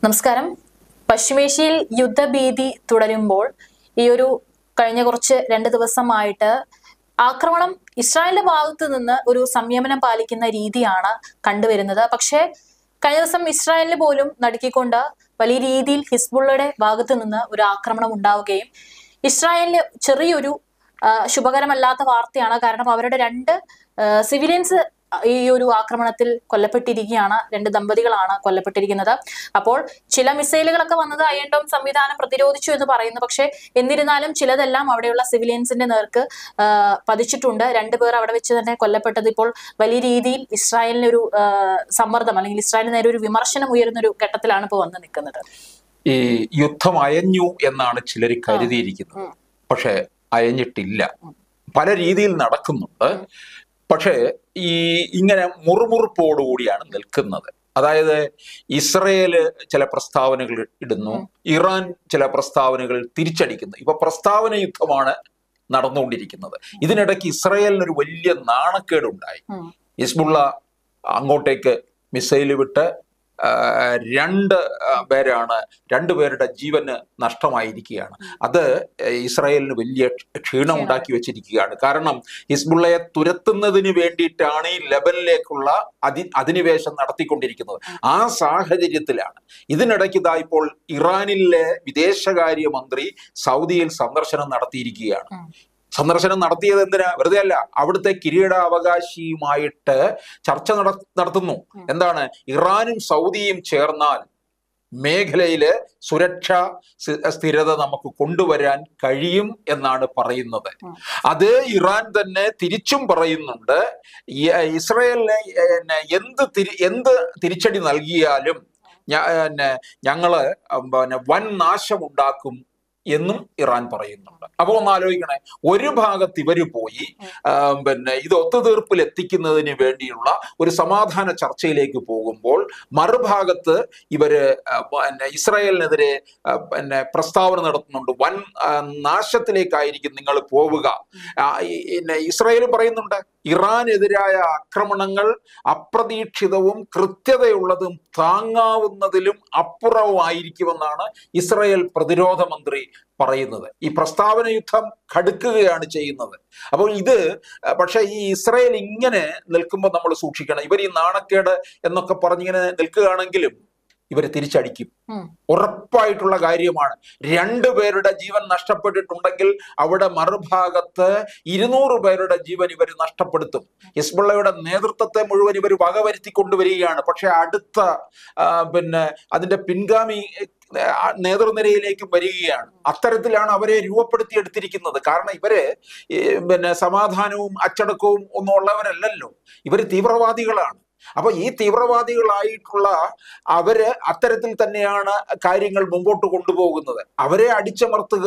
നമസ്കാരം പശ്ചിമേഷ്യയിൽ യുദ്ധഭീതി തുടരുമ്പോൾ ഈ ഒരു കഴിഞ്ഞ കുറച്ച് രണ്ട് ദിവസമായിട്ട് ആക്രമണം ഇസ്രായേലിന്റെ ഭാഗത്ത് നിന്ന് ഒരു സംയമനം പാലിക്കുന്ന രീതിയാണ് കണ്ടുവരുന്നത് പക്ഷേ കഴിഞ്ഞ ദിവസം ഇസ്രായേലിന് പോലും നടുക്കിക്കൊണ്ട് വലിയ രീതിയിൽ ഹിസ്ബുള്ളയുടെ ഭാഗത്ത് നിന്ന് ഒരു ആക്രമണം ഉണ്ടാവുകയും ഇസ്രായേലിന് ചെറിയൊരു ആ, ശുഭകരമല്ലാത്ത വാർത്തയാണ് കാരണം അവരുടെ രണ്ട് സിവിലിയൻസ് ഈ ഒരു ആക്രമണത്തിൽ കൊല്ലപ്പെട്ടിരിക്കുകയാണ് രണ്ട് ദമ്പതികളാണ് കൊല്ലപ്പെട്ടിരിക്കുന്നത് അപ്പോൾ ചില മിസൈലുകളൊക്കെ വന്നത് അയൺഡോം സംവിധാനം പ്രതിരോധിച്ചു എന്ന് പറയുന്നു പക്ഷേ എന്നിരുന്നാലും ചിലതെല്ലാം അവിടെയുള്ള സിവിലിയൻസിന്റെ നേർക്ക് ആ, പതിച്ചിട്ടുണ്ട് രണ്ടുപേർ അവിടെ വെച്ച് തന്നെ കൊല്ലപ്പെട്ടത് ഇപ്പോൾ വലിയ രീതിയിൽ ഇസ്രായേലിന് ഒരു ആ, സമ്മർദ്ദം അല്ലെങ്കിൽ ഇസ്രായേലിന് നേരെ ഒരു വിമർശനം ഉയരുന്ന ഒരു ഘട്ടത്തിലാണ് ഇപ്പോൾ വന്ന് നിൽക്കുന്നത് ഈ യുദ്ധം അയഞ്ഞു എന്നാണ് ചിലർ കരുതിയിരിക്കുന്നത് ഉം. പക്ഷെ അയഞ്ഞിട്ടില്ല പല രീതിയിൽ നടക്കുന്നുണ്ട് പക്ഷേ ഈ ഇങ്ങനെ മുറുമുറുപ്പോടുകൂടിയാണ് നിൽക്കുന്നത് അതായത് ഇസ്രയേല് ചില പ്രസ്താവനകൾ ഇടുന്നു ഇറാൻ ചില പ്രസ്താവനകൾ തിരിച്ചടിക്കുന്നു ഇപ്പൊ പ്രസ്താവന യുദ്ധമാണ് നടന്നുകൊണ്ടിരിക്കുന്നത് ഇതിനിടയ്ക്ക് ഇസ്രയേലിനൊരു വലിയ നാണക്കേടുണ്ടായി ഉം. ഹിസ്ബുള്ള അങ്ങോട്ടേക്ക് മിസൈൽ വിട്ട് ആ, രണ്ട് ആ, പേരാണ് രണ്ടുപേരുടെ ജീവന് നഷ്ടമായിരിക്കുകയാണ് അത് ഇസ്രായേലിന് വലിയ ക്ഷീണം ഉണ്ടാക്കി വെച്ചിരിക്കുകയാണ് കാരണം ഹിസ്ബുള്ളയെ തുരത്തുന്നതിന് വേണ്ടിയിട്ടാണ് ഈ ലെബനിലേക്കുള്ള അതി അധിനിവേശം നടത്തിക്കൊണ്ടിരിക്കുന്നത് ആ സാഹചര്യത്തിലാണ് ഇതിനിടയ്ക്ക് ഇതാ ഇപ്പോൾ ഇറാനിലെ വിദേശകാര്യമന്ത്രി സൗദിയിൽ സന്ദർശനം നടത്തിയിരിക്കുകയാണ് ഉം. സന്ദർശനം നടത്തിയത് എന്തിനാ വെറുതെ അല്ല അവിടുത്തെ കിരീടാവകാശിയുമായിട്ട് ചർച്ച നട നടത്തുന്നു എന്താണ് ഇറാനും സൗദിയും ചേർന്നാൽ മേഖലയില് സുരക്ഷാ സ്ഥി- സ്ഥിരത നമുക്ക് കൊണ്ടുവരാൻ കഴിയും എന്നാണ് പറയുന്നത് ഉം. അത് ഇറാൻ തന്നെ തിരിച്ചും പറയുന്നുണ്ട് ഈ- ഇസ്രയേലിന് പിന്നെ എന്ത് തിരി എന്ത് തിരിച്ചടി നൽകിയാലും ഞ- പിന്നെ ഞങ്ങള് പിന്നെ വൻ നാശമുണ്ടാക്കും എന്നും ഇറാൻ പറയുന്നുണ്ട് അപ്പൊ ഒന്ന് ആലോചിക്കണേ ഒരു ഭാഗത്ത് ഇവര് പോയി ആ, പിന്നെ ഇത് ഒത്തുതീർപ്പിൽ എത്തിക്കുന്നതിന് വേണ്ടിയുള്ള ഒരു സമാധാന ചർച്ചയിലേക്ക് പോകുമ്പോൾ മറുഭാഗത്ത് ഇവര് ആ, പിന്നെ ഇസ്രായേലിനെതിരെ ആ, പിന്നെ പ്രസ്താവന നടത്തുന്നുണ്ട് വൻ ആ, നാശത്തിലേക്കായിരിക്കും നിങ്ങൾ പോവുക ആ, ഈ- പിന്നെ ഇസ്രായേലും പറയുന്നുണ്ട് ഇറാനെതിരായ ആക്രമണങ്ങൾ അപ്രതീക്ഷിതവും കൃത്യതയുള്ളതും താങ്ങാവുന്നതിലും അപ്പുറവുമായിരിക്കുമെന്നാണ് ഇസ്രായേൽ പ്രതിരോധ മന്ത്രി പറയുന്നത് ഈ പ്രസ്താവന യുദ്ധം കടുക്കുകയാണ് ചെയ്യുന്നത് അപ്പോൾ ഇത് അഹ് പക്ഷെ ഈ ഇസ്രായേൽ ഇങ്ങനെ നിൽക്കുമ്പോൾ നമ്മൾ സൂക്ഷിക്കണം ഇവർ ഈ നാണക്കേട് എന്നൊക്കെ പറഞ്ഞിങ്ങനെ നിൽക്കുകയാണെങ്കിലും ഇവർ തിരിച്ചടിക്കും ഉം. ഉറപ്പായിട്ടുള്ള കാര്യമാണ് രണ്ടു പേരുടെ ജീവൻ നഷ്ടപ്പെട്ടിട്ടുണ്ടെങ്കിൽ അവിടെ മറുഭാഗത്ത് ഇരുന്നൂറ് പേരുടെ ജീവൻ ഇവർ നഷ്ടപ്പെടുത്തും ഹിസ്ബുള്ളയുടെ നേതൃത്വത്തെ മുഴുവൻ ഇവർ വകവരുത്തി കൊണ്ടുവരികയാണ് പക്ഷെ അടുത്ത ആ, പിന്നെ അതിന്റെ പിൻഗാമി ആ, നേതൃനിരയിലേക്കും വരികയാണ് അത്തരത്തിലാണ് അവരെ രൂപപ്പെടുത്തിയെടുത്തിരിക്കുന്നത് കാരണം ഇവര് ഈ, പിന്നെ സമാധാനവും അച്ചടക്കവും ഒന്നും ഉള്ളവരല്ലല്ലോ ഇവര് തീവ്രവാദികളാണ് അപ്പൊ ഈ തീവ്രവാദികളായിട്ടുള്ള അവര് അത്തരത്തിൽ തന്നെയാണ് കാര്യങ്ങൾ മുമ്പോട്ട് കൊണ്ടുപോകുന്നത് അവരെ അടിച്ചമർത്തുക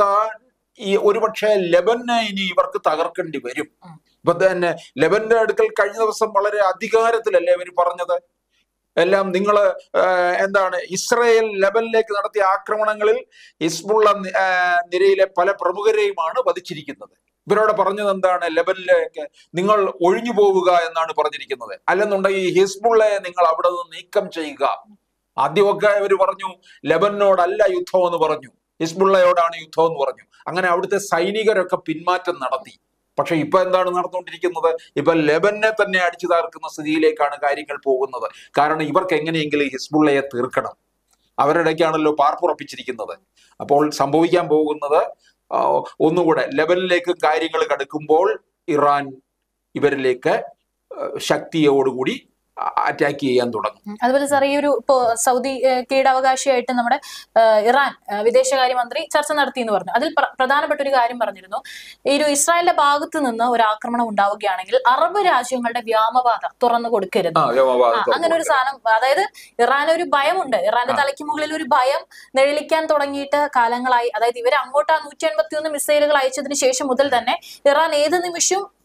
ഈ ഒരുപക്ഷെ ലെബനെ ഇനി ഇവർക്ക് തകർക്കേണ്ടി വരും ഉം. ഇപ്പൊ തന്നെ ലെബന്റെ അടുക്കൽ കഴിഞ്ഞ ദിവസം വളരെ അധികാരത്തിലല്ലേ അവർ പറഞ്ഞത് എല്ലാം നിങ്ങൾ എന്താണ് ഇസ്രയേൽ ലെബനിലേക്ക് നടത്തിയ ആക്രമണങ്ങളിൽ ഹിസ്ബുള്ള നി- ആ, നിരയിലെ പല പ്രമുഖരെയുമാണ് വധിച്ചിരിക്കുന്നത് ഇവരോട് പറഞ്ഞത് എന്താണ് ലെബനിലേക്ക് നിങ്ങൾ ഒഴിഞ്ഞു പോവുക എന്നാണ് പറഞ്ഞിരിക്കുന്നത് അല്ലെന്നുണ്ടെങ്കിൽ ഹിസ്ബുള്ളയെ നിങ്ങൾ അവിടെ നിന്ന് നീക്കം ചെയ്യുക ആദ്യമൊക്കെ ഇവർ പറഞ്ഞു ലെബനോടല്ല യുദ്ധം എന്ന് പറഞ്ഞു ഹിസ്ബുള്ളയോടാണ് യുദ്ധം എന്ന് പറഞ്ഞു അങ്ങനെ അവിടുത്തെ സൈനികരൊക്കെ പിന്മാറ്റം നടത്തി പക്ഷെ ഇപ്പൊ എന്താണ് നടന്നുകൊണ്ടിരിക്കുന്നത് ഇപ്പൊ ലെബനെ തന്നെ അടിച്ചു താർക്കുന്ന സ്ഥിതിയിലേക്കാണ് കാര്യങ്ങൾ പോകുന്നത് കാരണം ഇവർക്ക് എങ്ങനെയെങ്കിലും ഹിസ്ബുള്ളയെ തീർക്കണം അവരുടെ ഇടയ്ക്കാണല്ലോ പാർപ്പുറപ്പിച്ചിരിക്കുന്നത് അപ്പോൾ സംഭവിക്കാൻ പോകുന്നത് ആ, ഒന്നുകൂടെ ലെബനിലേക്ക് കാര്യങ്ങൾ കടക്കുമ്പോൾ ഇറാൻ ഇവരിലേക്ക് ആ, ശക്തിയോടുകൂടി അറ്റാക്ക് ചെയ്യാൻ തുടങ്ങും ഉം. അതുപോലെ സാർ ഈ ഒരു ഇപ്പോ സൗദി ഏഹ്, കീഴാവകാശിയായിട്ട് നമ്മുടെ ഏഹ്, ഇറാൻ ഏഹ്, വിദേശകാര്യമന്ത്രി ചർച്ച നടത്തി എന്ന് പറഞ്ഞു അതിൽ പ്ര- പ്രധാനപ്പെട്ട ഒരു കാര്യം പറഞ്ഞിരുന്നു ഈ ഒരു ഇസ്രായേലിന്റെ ഭാഗത്ത് നിന്ന് ഒരു ആക്രമണം ഉണ്ടാവുകയാണെങ്കിൽ അറബ് രാജ്യങ്ങളുടെ വ്യാമപാത തുറന്നു കൊടുക്കരുത് ആ വ്യോമപാത ആ, അങ്ങനെ ഒരു സാധനം അതായത് ഇറാന് ഒരു ഭയമുണ്ട് ഇറാന്റെ തലയ്ക്ക് മുകളിൽ ഒരു ഭയം നിഴലിക്കാൻ തുടങ്ങിയിട്ട് കാലങ്ങളായി അതായത് ഇവർ അങ്ങോട്ട് ആ നൂറ്റി എൺപത്തി ഒന്ന് മിസൈലുകൾ അയച്ചതിന് ശേഷം മുതൽ തന്നെ ഇറാൻ ഏത് നിമിഷവും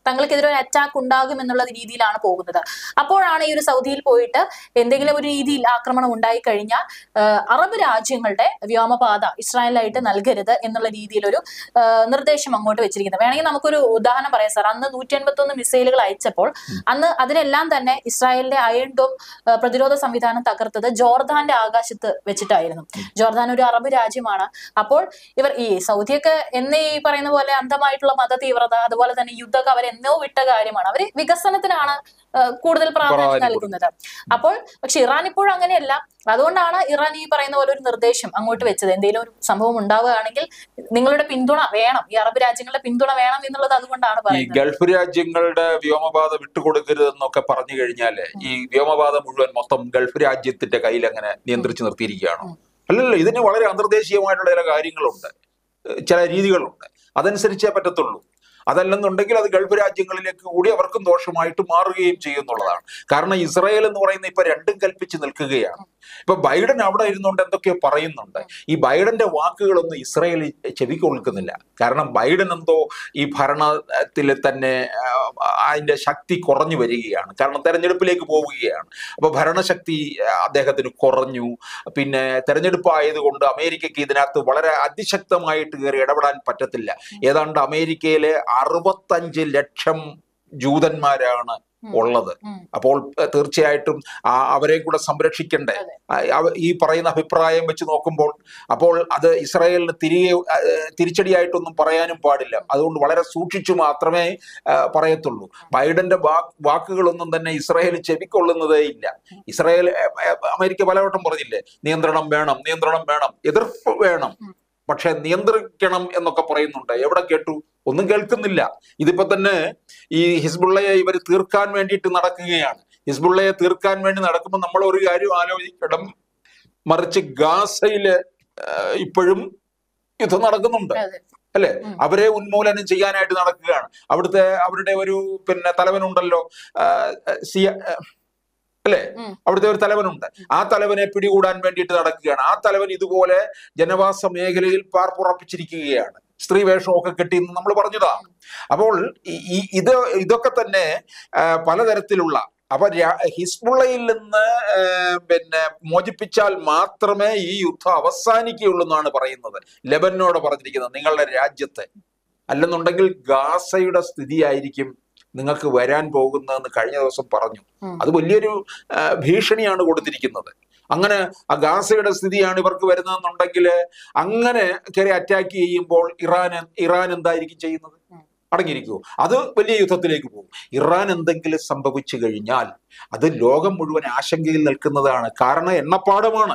തങ്ങൾക്കെതിരെ ഒരു അറ്റാക്ക് ഉണ്ടാകും എന്നുള്ള രീതിയിലാണ് പോകുന്നത് അപ്പോഴാണ് ഈ ഒരു സൗദിയിൽ പോയിട്ട് എന്തെങ്കിലും ഒരു രീതിയിൽ ആക്രമണം ഉണ്ടായി കഴിഞ്ഞാൽ ആഹ് അറബ് രാജ്യങ്ങളുടെ വ്യോമപാത ഇസ്രായേലായിട്ട് നൽകരുത് എന്നുള്ള രീതിയിലൊരു ആഹ് നിർദ്ദേശം അങ്ങോട്ട് വെച്ചിരിക്കുന്നത് വേണമെങ്കിൽ നമുക്കൊരു ഉദാഹരണം പറയാം സാർ അന്ന് നൂറ്റി എൺപത്തി മിസൈലുകൾ അയച്ചപ്പോൾ അന്ന് അതിനെല്ലാം തന്നെ ഇസ്രായേലിന്റെ അയൺ ഡോം ആഹ് പ്രതിരോധ സംവിധാനം തകർത്തത് ജോർദാന്റെ ആകാശത്ത് വെച്ചിട്ടായിരുന്നു ജോർദാൻ ഒരു അറബ് രാജ്യമാണ് അപ്പോൾ ഇവർ ഈ സൗദിയൊക്കെ എന്നേ ഈ പറയുന്ന പോലെ അന്ധമായിട്ടുള്ള മത തീവ്രത അതുപോലെ തന്നെ യുദ്ധമൊക്കെ അവർ എന്നോ വിട്ട കാര്യമാണ് അവര് വികസനത്തിനാണ് ആഹ് കൂടുതൽ പ്രാധാന്യം പ്രാധാന്യം നൽകുന്നത് അപ്പോൾ പക്ഷെ ഇറാൻ ഇപ്പോഴും അങ്ങനെയല്ല അതുകൊണ്ടാണ് ഇറാൻ ഈ പറയുന്ന പോലെ ഒരു നിർദ്ദേശം അങ്ങോട്ട് വെച്ചത് എന്തെങ്കിലും ഒരു സംഭവം ഉണ്ടാവുകയാണെങ്കിൽ നിങ്ങളുടെ പിന്തുണ വേണം ഈ അറബ് രാജ്യങ്ങളുടെ പിന്തുണ വേണം എന്നുള്ളത് അതുകൊണ്ടാണ് ഈ പറയുന്നത് ഗൾഫ് രാജ്യങ്ങളുടെ വ്യോമപാത വിട്ടുകൊടുക്കരുതെന്നൊക്കെ പറഞ്ഞു കഴിഞ്ഞാല് ഈ വ്യോമപാത മുഴുവൻ മൊത്തം ഗൾഫ് രാജ്യത്തിന്റെ കയ്യിൽ അങ്ങനെ നിയന്ത്രിച്ചു നിർത്തിയിരിക്കുകയാണോ അല്ലല്ലോ ഇതിന് വളരെ അന്തർദേശീയമായിട്ടുള്ള ചില കാര്യങ്ങളുണ്ട് ഏഹ് ചില രീതികളുണ്ട് അതനുസരിച്ചേ പറ്റത്തുള്ളൂ അതല്ലെന്നുണ്ടെങ്കിൽ അത് ഗൾഫ് രാജ്യങ്ങളിലേക്ക് കൂടി അവർക്കും ദോഷമായിട്ട് മാറുകയും ചെയ്യുന്നുള്ളതാണ് കാരണം ഇസ്രായേൽ എന്ന് പറയുന്ന ഇപ്പൊ രണ്ടും കൽപ്പിച്ച് നിൽക്കുകയാണ് ഇപ്പൊ ബൈഡൻ അവിടെ ഇരുന്നുകൊണ്ട് എന്തൊക്കെയോ പറയുന്നുണ്ട് ഈ ബൈഡന്റെ വാക്കുകളൊന്നും ഇസ്രായേൽ ചെവിക്ക് കൊള്ളുന്നില്ല കാരണം ബൈഡൻ എന്തോ ഈ ഭരണത്തിൽ തന്നെ ആ, അതിന്റെ ശക്തി കുറഞ്ഞു വരികയാണ് കാരണം തെരഞ്ഞെടുപ്പിലേക്ക് പോവുകയാണ് അപ്പൊ ഭരണശക്തി ആ, അദ്ദേഹത്തിന് കുറഞ്ഞു പിന്നെ തെരഞ്ഞെടുപ്പ് ആയതുകൊണ്ട് അമേരിക്കയ്ക്ക് ഇതിനകത്ത് വളരെ അതിശക്തമായിട്ട് കയറി ഇടപെടാൻ പറ്റത്തില്ല ഏതാണ്ട് അമേരിക്കയിലെ അറുപത്തഞ്ച് ലക്ഷം ജൂതന്മാരാണ് ഉം. ഉള്ളത് ഉം. അപ്പോൾ ഏഹ്, തീർച്ചയായിട്ടും ആ, അവരെയും കൂടെ സംരക്ഷിക്കണ്ടേ അതെ. ആ, അവ- ഈ പറയുന്ന അഭിപ്രായം വെച്ച് നോക്കുമ്പോൾ അപ്പോൾ അത് ഇസ്രായേലിന് തിരികെ ആ, തിരിച്ചടിയായിട്ടൊന്നും പറയാനും പാടില്ല അതുകൊണ്ട് വളരെ സൂക്ഷിച്ചു മാത്രമേ ആ, പറയത്തുള്ളൂ ബൈഡന്റെ വാ- വാക്കുകളൊന്നും തന്നെ ഇസ്രായേൽ ചെവിക്കൊള്ളുന്നതേ ഇല്ല ഇസ്രായേൽ ഏ, ഏ, അമേരിക്ക പലവട്ടം പറഞ്ഞില്ലേ നിയന്ത്രണം വേണം നിയന്ത്രണം വേണം എതിർപ്പ് വേണം ഉം. പക്ഷെ നിയന്ത്രിക്കണം എന്നൊക്കെ പറയുന്നുണ്ട് എവിടെ കേട്ടു ഒന്നും കേൾക്കുന്നില്ല ഇതിപ്പോ തന്നെ ഈ ഹിസ്ബുള്ളയെ ഇവർ തീർക്കാൻ വേണ്ടിയിട്ട് നടക്കുകയാണ് ഹിസ്ബുള്ളയെ തീർക്കാൻ വേണ്ടി നടക്കുമ്പോൾ നമ്മൾ ഒരു കാര്യം ആലോചിക്കണം മറിച്ച് ഗാസയില് ആ, ഇപ്പോഴും യുദ്ധം നടക്കുന്നുണ്ട് അതെ. അല്ലെ ഉം. അവരെ ഉന്മൂലനം ചെയ്യാനായിട്ട് നടക്കുകയാണ് അവിടുത്തെ അവരുടെ ഒരു പിന്നെ തലവനുണ്ടല്ലോ ആ, സിയ ആ, അല്ലെ ഉം. അവിടുത്തെ ഒരു തലവനുണ്ട് ആ തലവനെ പിടികൂടാൻ വേണ്ടിയിട്ട് നടക്കുകയാണ് ആ തലവൻ ഇതുപോലെ ജനവാസ മേഖലയിൽ പാർപ്പുറപ്പിച്ചിരിക്കുകയാണ് സ്ത്രീ വേഷമൊക്കെ കെട്ടി എന്ന് നമ്മൾ പറഞ്ഞതാ അപ്പോൾ ഈ- ഈ ഇത് ഇതൊക്കെ തന്നെ ആ, പലതരത്തിലുള്ള അപ്പൊ രാ- ഹിസ്ബുള്ളയിൽ നിന്ന് ആ, പിന്നെ മോചിപ്പിച്ചാൽ മാത്രമേ ഈ യുദ്ധം അവസാനിക്കുകയുള്ളൂ എന്നാണ് പറയുന്നത് ലെബനോട് പറഞ്ഞിരിക്കുന്നത് നിങ്ങളുടെ രാജ്യത്തെ അല്ലെന്നുണ്ടെങ്കിൽ ഗാസയുടെ സ്ഥിതിയായിരിക്കും നിങ്ങൾക്ക് വരാൻ പോകുന്നതെന്ന് കഴിഞ്ഞ ദിവസം പറഞ്ഞു ഉം. അത് വലിയൊരു ആ, ഭീഷണിയാണ് കൊടുത്തിരിക്കുന്നത് അങ്ങനെ ആ ഗാസയുടെ സ്ഥിതിയാണ് ഇവർക്ക് വരുന്നതെന്നുണ്ടെങ്കിൽ അങ്ങനെ കയറി അറ്റാക്ക് ചെയ്യുമ്പോൾ ഇറാൻ ഇറാൻ എന്തായിരിക്കും ചെയ്യുന്നത് ഉം. അടങ്ങിയിരിക്കുമോ അത് വലിയ യുദ്ധത്തിലേക്ക് പോകും ഇറാൻ എന്തെങ്കിലും സംഭവിച്ചു കഴിഞ്ഞാൽ അത് ലോകം മുഴുവൻ ആശങ്കയിൽ നിൽക്കുന്നതാണ് കാരണം എണ്ണപ്പാടമാണ്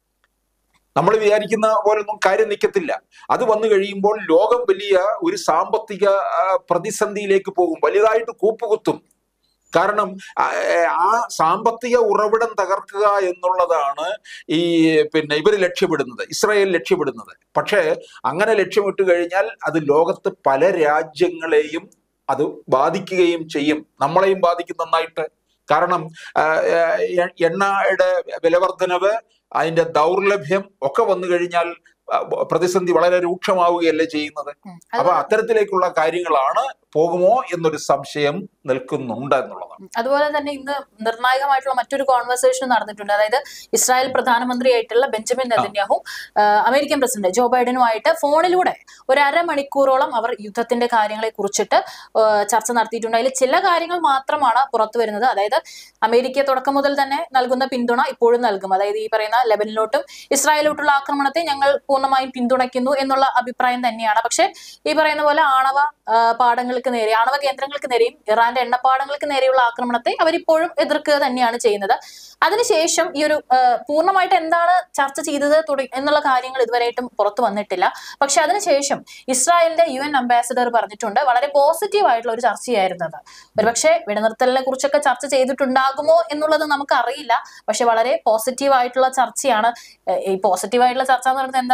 നമ്മൾ വിചാരിക്കുന്ന പോലൊന്നും കാര്യം നിൽക്കത്തില്ല അത് വന്നു കഴിയുമ്പോൾ ലോകം വലിയ ഒരു സാമ്പത്തിക ആ, പ്രതിസന്ധിയിലേക്ക് പോകും വലുതായിട്ട് കൂപ്പുകുത്തും കാരണം ആ, ആ സാമ്പത്തിക ഉറവിടം തകർക്കുക എന്നുള്ളതാണ് ഈ പിന്നെ ഇവർ ലക്ഷ്യമിടുന്നത് ഇസ്രായേൽ ലക്ഷ്യമിടുന്നത് പക്ഷേ അങ്ങനെ ലക്ഷ്യമിട്ട് കഴിഞ്ഞാൽ അത് ലോകത്ത് പല രാജ്യങ്ങളെയും അത് ബാധിക്കുകയും ചെയ്യും നമ്മളെയും ബാധിക്കും നന്നായിട്ട് കാരണം ആ, എ- എണ്ണയുടെ വിലവർദ്ധനവ് അതിന്റെ ദൗർലഭ്യം ഒക്കെ വന്നു കഴിഞ്ഞാൽ ആ, പ്രതിസന്ധി വളരെ രൂക്ഷമാവുകയല്ലേ ചെയ്യുന്നത് ഉം. അപ്പൊ അതുപോലെ- അത്തരത്തിലേക്കുള്ള കാര്യങ്ങളാണ് പോകുമോ എന്നൊരു സംശയം നിൽക്കുന്നുണ്ട് എന്നുള്ളതാണ് അതുപോലെ തന്നെ ഇന്ന് നിർണായകമായിട്ടുള്ള മറ്റൊരു കോൺവെർസേഷൻ നടന്നിട്ടുണ്ട് അതായത് ഇസ്രായേൽ പ്രധാനമന്ത്രിയായിട്ടുള്ള ബെഞ്ചമിൻ നെതന്യാഹു ആ, അമേരിക്കൻ പ്രസിഡന്റ് ജോ ബൈഡനുമായിട്ട് ഫോണിലൂടെ ഒരു അരമണിക്കൂറോളം അവർ യുദ്ധത്തിന്റെ കാര്യങ്ങളെ കുറിച്ചിട്ട് ആ, ചർച്ച നടത്തിയിട്ടുണ്ട് അതിൽ ചില കാര്യങ്ങൾ മാത്രമാണ് പുറത്തു വരുന്നത് അതായത് അമേരിക്ക തുടക്കം മുതൽ തന്നെ നൽകുന്ന പിന്തുണ ഇപ്പോഴും നൽകും അതായത് ഈ പറയുന്ന ലെബനിലോട്ടും ഇസ്രായേലിലോട്ടുള്ള ആക്രമണത്തെ ഞങ്ങൾ പൂർണ്ണമായും പിന്തുണയ്ക്കുന്നു എന്നുള്ള അഭിപ്രായം തന്നെയാണ് പക്ഷെ ഈ പറയുന്ന പോലെ ആണവ ആ, പാടങ്ങൾക്ക് നേരെ ആണവ കേന്ദ്രങ്ങൾക്ക് നേരെയും ഇറാന്റെ എണ്ണപ്പാടങ്ങൾക്ക് നേരെയുള്ള ആക്രമണത്തെ അവരിപ്പോഴും എതിർക്കുക തന്നെയാണ് ചെയ്യുന്നത് അതിനുശേഷം ഈ ഒരു ആ, പൂർണ്ണമായിട്ട് എന്താണ് ചർച്ച ചെയ്തത് തുട- എന്നുള്ള കാര്യങ്ങൾ ഇതുവരെയായിട്ടും പുറത്തു വന്നിട്ടില്ല പക്ഷെ അതിനുശേഷം ഇസ്രായേലിന്റെ യു എൻ അംബാസിഡർ പറഞ്ഞിട്ടുണ്ട് വളരെ പോസിറ്റീവ് ആയിട്ടുള്ള ഒരു ചർച്ചയായിരുന്നു അത് ഒരുപക്ഷെ വെടിനിർത്തലിനെ കുറിച്ചൊക്കെ ചർച്ച ചെയ്തിട്ടുണ്ടാകുമോ എന്നുള്ളത് നമുക്ക് അറിയില്ല പക്ഷെ വളരെ പോസിറ്റീവ് ആയിട്ടുള്ള ചർച്ചയാണ് ഏഹ് ഈ പോസിറ്റീവ് ആയിട്ടുള്ള ചർച്ച എന്ന് പറയുന്നത് എന്താണെന്ന്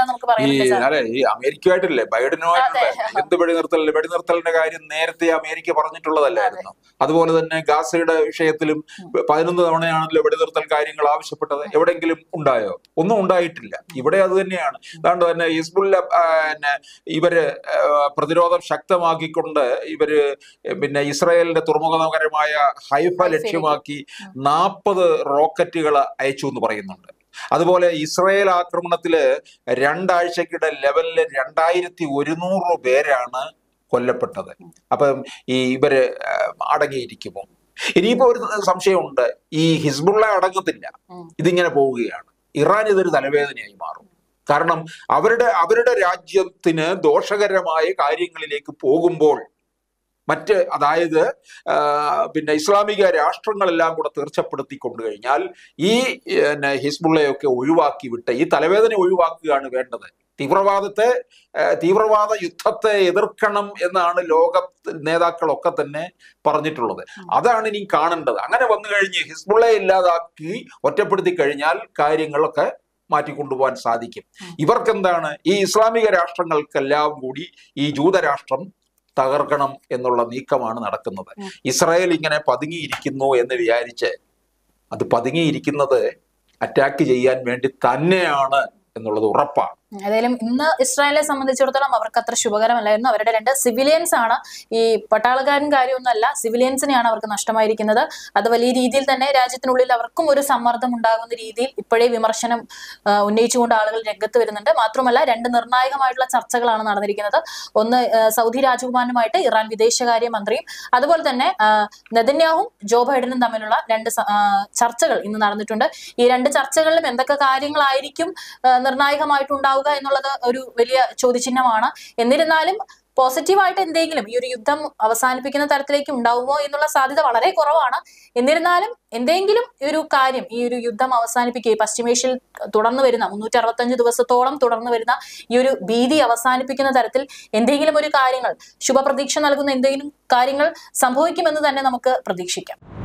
നമുക്ക് ഈ പറയാനൊക്കെ സാധിക്കും അല്ലെ ഈ അമേരിക്കയുമായിട്ടില്ലേ ബൈഡനുമായിട്ടില്ലേ എന്ത് വെടിനിർത്തൽ വെടിനിർത്തലിന്റെ കാര്യം നേരത്തെ അമേരിക്ക പറഞ്ഞിട്ടുള്ളതല്ലായിരുന്നു അതുപോലെ തന്നെ ഗാസയുടെ വിഷയത്തിലും പതിനൊന്ന് തവണയാണല്ലോ വെടിനിർത്തൽ കാര്യങ്ങൾ ആവശ്യപ്പെട്ടത് എവിടെയെങ്കിലും ഉണ്ടായോ ഒന്നും ഉണ്ടായിട്ടില്ല ഇവിടെ അത് തന്നെയാണ് അതുകൊണ്ട് തന്നെ ഹിസ്ബുല്ല ആ, പിന്നെ ഇവര് ആ, പ്രതിരോധം ശക്തമാക്കിക്കൊണ്ട് ഇവര് പിന്നെ ഇസ്രായേലിന്റെ തുറമുഖ നഗരമായ ഹൈഫ ലക്ഷ്യമാക്കി നാൽപ്പത് റോക്കറ്റുകൾ അയച്ചു എന്ന് പറയുന്നുണ്ട് അതുപോലെ ഇസ്രായേൽ ആക്രമണത്തില് രണ്ടാഴ്ചക്കിടെ ലെവലില് രണ്ടായിരത്തി ഒരുന്നൂറ് പേരാണ് കൊല്ലപ്പെട്ടത് അപ്പം ഈ ഇവര് ആ, അടങ്ങിയിരിക്കുമോ ഇനിയിപ്പോ ഒരു സംശയമുണ്ട് ഈ ഹിസ്ബുള്ള അടങ്ങത്തില്ല ഉം. ഇതിങ്ങനെ പോവുകയാണ് ഇറാൻ ഇതൊരു തലവേദനയായി മാറും കാരണം അവരുടെ അവരുടെ രാജ്യത്തിന് ദോഷകരമായ കാര്യങ്ങളിലേക്ക് പോകുമ്പോൾ മറ്റ് അതായത് ആ, പിന്നെ ഇസ്ലാമിക രാഷ്ട്രങ്ങളെല്ലാം കൂടെ തീർച്ചപ്പെടുത്തി കൊണ്ടു കഴിഞ്ഞാൽ ഈ പിന്നെ ഹിസ്ബുള്ളയൊക്കെ ഒഴിവാക്കി വിട്ട് ഈ തലവേദന ഒഴിവാക്കുകയാണ് വേണ്ടത് തീവ്രവാദത്തെ ആ, തീവ്രവാദ യുദ്ധത്തെ എതിർക്കണം എന്നാണ് ലോക നേതാക്കളൊക്കെ തന്നെ പറഞ്ഞിട്ടുള്ളത് അതാണ് ഇനി കാണേണ്ടത് അങ്ങനെ വന്നു കഴിഞ്ഞ് ഹിസ്ബുള്ളയെ ഇല്ലാതാക്കി ഒറ്റപ്പെടുത്തി കഴിഞ്ഞാൽ കാര്യങ്ങളൊക്കെ മാറ്റിക്കൊണ്ടുപോകാൻ സാധിക്കും ഇവർക്കെന്താണ് ഈ ഇസ്ലാമിക രാഷ്ട്രങ്ങൾക്കെല്ലാം കൂടി ഈ ജൂതരാഷ്ട്രം തകർക്കണം എന്നുള്ള നീക്കമാണ് നടക്കുന്നത് ഇസ്രായേൽ ഇങ്ങനെ പതുങ്ങിയിരിക്കുന്നു എന്ന് വിചാരിച്ച് അത് പതുങ്ങിയിരിക്കുന്നത് അറ്റാക്ക് ചെയ്യാൻ വേണ്ടി തന്നെയാണ് എന്നുള്ളത് ഉറപ്പാണ് ഏതായാലും ഇന്ന് ഇസ്രായേലിനെ സംബന്ധിച്ചിടത്തോളം അവർക്ക് അത്ര ശുഭകരമല്ലായിരുന്നു അവരുടെ രണ്ട് സിവിലിയൻസ് ആണ് ഈ പട്ടാളക്കാരൻ കാര്യമൊന്നുമല്ല സിവിലിയൻസിനെയാണ് അവർക്ക് നഷ്ടമായിരിക്കുന്നത് അത് വലിയ രീതിയിൽ തന്നെ രാജ്യത്തിനുള്ളിൽ അവർക്കും ഒരു സമ്മർദ്ദം ഉണ്ടാകുന്ന രീതിയിൽ ഇപ്പോഴേ വിമർശനം ആ, ഉന്നയിച്ചുകൊണ്ട് ആളുകൾ രംഗത്ത് വരുന്നുണ്ട് മാത്രമല്ല രണ്ട് നിർണായകമായിട്ടുള്ള ചർച്ചകളാണ് നടന്നിരിക്കുന്നത് ഒന്ന് ആ, സൗദി രാജകുമാരനുമായിട്ട് ഇറാൻ വിദേശകാര്യ മന്ത്രിയും അതുപോലെ തന്നെ ആ, നെതന്യാഹും ജോ ബൈഡനും തമ്മിലുള്ള രണ്ട് സ- ആ, ചർച്ചകൾ ഇന്ന് നടന്നിട്ടുണ്ട് ഈ രണ്ട് ചർച്ചകളിലും എന്തൊക്കെ കാര്യങ്ങളായിരിക്കും ആ, നിർണായകമായിട്ടുണ്ടാവുക എന്നുള്ളത് ഒരു വലിയ ചോദ്യചിഹ്നമാണ് എന്നിരുന്നാലും പോസിറ്റീവായിട്ട് എന്തെങ്കിലും ഈ ഒരു യുദ്ധം അവസാനിപ്പിക്കുന്ന തരത്തിലേക്ക് ഉണ്ടാവുമോ എന്നുള്ള സാധ്യത വളരെ കുറവാണ് എന്നിരുന്നാലും എന്തെങ്കിലും ഈ ഒരു കാര്യം ഈ ഒരു യുദ്ധം അവസാനിപ്പിക്കുക ഈ പശ്ചിമേഷ്യയിൽ തുടർന്ന് വരുന്ന മുന്നൂറ്റി അറുപത്തഞ്ച് ദിവസത്തോളം തുടർന്ന് വരുന്ന ഈ ഒരു ഭീതി അവസാനിപ്പിക്കുന്ന തരത്തിൽ എന്തെങ്കിലും ഒരു കാര്യങ്ങൾ ശുഭപ്രതീക്ഷ നൽകുന്ന എന്തെങ്കിലും കാര്യങ്ങൾ സംഭവിക്കുമെന്ന് തന്നെ നമുക്ക് പ്രതീക്ഷിക്കാം